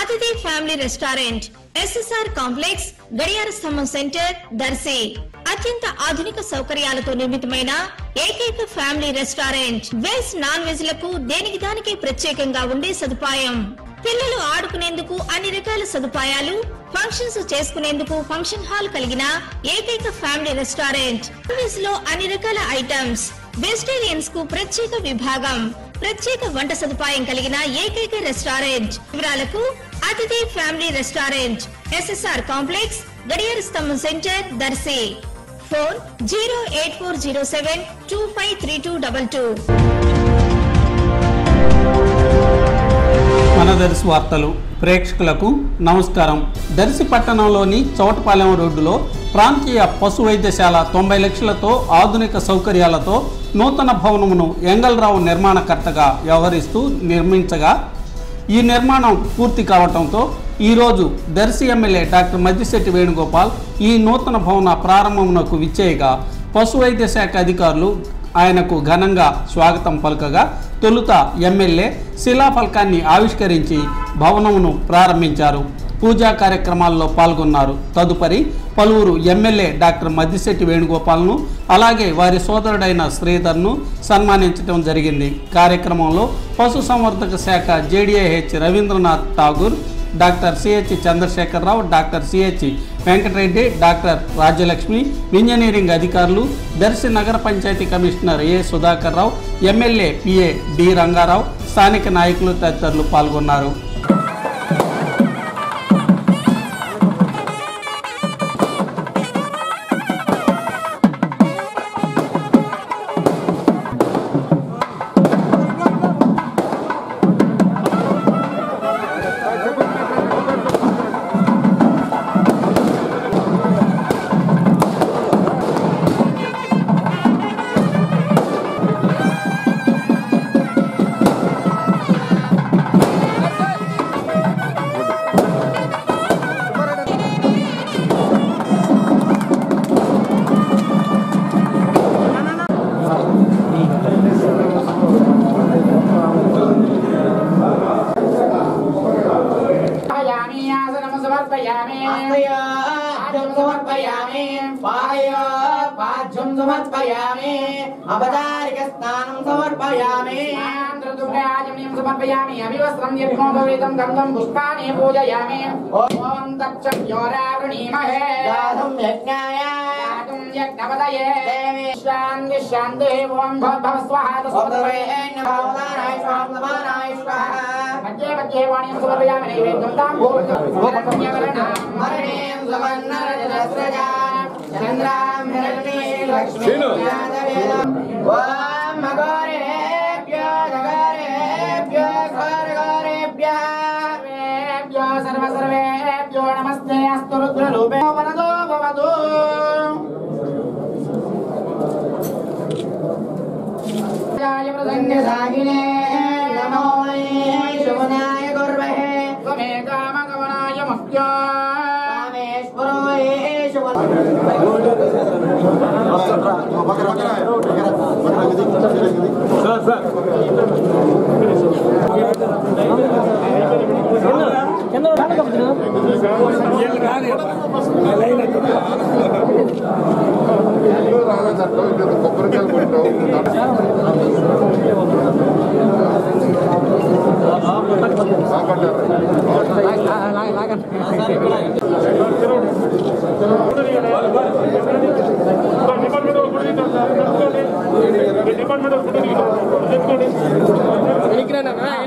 అతిథి family restaurant SSR complex గడియార స్తంభం సెంటర్ దర్శి అత్యంత ఆధునిక సౌకర్యాలతో నిర్మితమైన ఏకైక family restaurant veg non veg లకు దేనికి దానికి ప్రత్యేకంగా ఉండే సదుపాయం పిల్లలు ఆడుకునేందుకు అన్ని రకాల సదుపాయాలు ఫంక్షన్స్ చేసుకునేందుకు ఫంక్షన్ హాల్ కలిగిన ఏకైక ఫ్యామిలీ రెస్టారెంట్ వెజ్ లో అన్ని రకాల ఐటమ్స్ వెజిటేరియన్స్ కు ప్రత్యేక విభాగం ప్రత్యేక వంట సదుపాయం కలిగిన ఏకైక రెస్టారెంట్ వివరాలకు అతిథి ఫ్యామిలీ రెస్టారెంట్ ఎస్ఎస్ఆర్ కాంప్లెక్స్ గడియార స్తంభం centre Darsi phone zero eight four zero seven two five three two double two మన దర్శి వార్తలు ప్రేక్షకులకు నమస్కారం దర్శి పట్టణంలోని చౌటపాలెం రోడ్డులో ప్రాంతీయ పశు వైద్యశాల తొంభై లక్షలతో ఆధునిక సౌకర్యాలతో నూతన భవనమును ఎంగల్రావు నిర్మాణకర్తగా వ్యవహరిస్తూ నిర్మించగా ఈ నిర్మాణం పూర్తి కావటంతో ఈరోజు దర్శి ఎమ్మెల్యే డాక్టర్ మద్దిశెట్టి వేణుగోపాల్ ఈ నూతన భవన ప్రారంభమునకు విచ్చేయగా పశు వైద్య శాఖ అధికారులు ఆయనకు ఘనంగా స్వాగతం పలుకగా తొలుత ఎమ్మెల్యే శిలాఫలకాన్ని ఆవిష్కరించి భవనమును ప్రారంభించారు పూజా కార్యక్రమాల్లో పాల్గొన్నారు తదుపరి పలువురు ఎమ్మెల్యే డాక్టర్ మద్దిశెట్టి వేణుగోపాల్ను అలాగే వారి సోదరుడైన శ్రీధర్ను సన్మానించడం జరిగింది కార్యక్రమంలో పశుసంవర్ధక శాఖ JDIH Ravindranath Tagore doctor CH Chandrasekhararao doctor CH Venkatareddy doctor Rajyalakshmi engineering అధికారులు దర్శి నగర panchayat commissioner A Sudhakar Rao MLA PA D Rangarao స్థానిక నాయకులు తదితరులు పాల్గొన్నారు సమర్పయామి ఆసనం సమర్పయామి పాద్యం సమర్పయామి పాయ పాద్యం సమర్పయామి అవతారిక స్నానం సమర్పయామి ఆంధ్రదుర్గాజమ్యం సమర్పయామి అభివస్త్రం యజ్ఞోపవేదం గంధం పుష్పాణి పూజయామి ఓం తచ్చోరావృణీమహే గాధం యజ్ఞాయ గాధం యజ్ఞపదయే దేవి శాంతి శాంతి ఓం భవ స్వాహ మధ్యే మధ్యే వాణీం సమర్పయామి నైవేద్యం తాంబూలం మరణేం సమన్నరజస్రజా చంద్రాం హిరణ్యే లక్ష్మీ ఓం మగోరేభ్యో జగరేభ్యో ఘోరఘోరేభ్యో సర్వ సర్వేభ్యో నమస్తే అస్తు రుద్రరూపే వరదో భవతు జాయ మృదంగసాగినే నమో శివనాయ గుర్వహే త్వమే కామగమనాయ మహ్యా కామేశ్వరో కొబ్బరికాయలు కొట్టావు డిపార్ట్మెంట్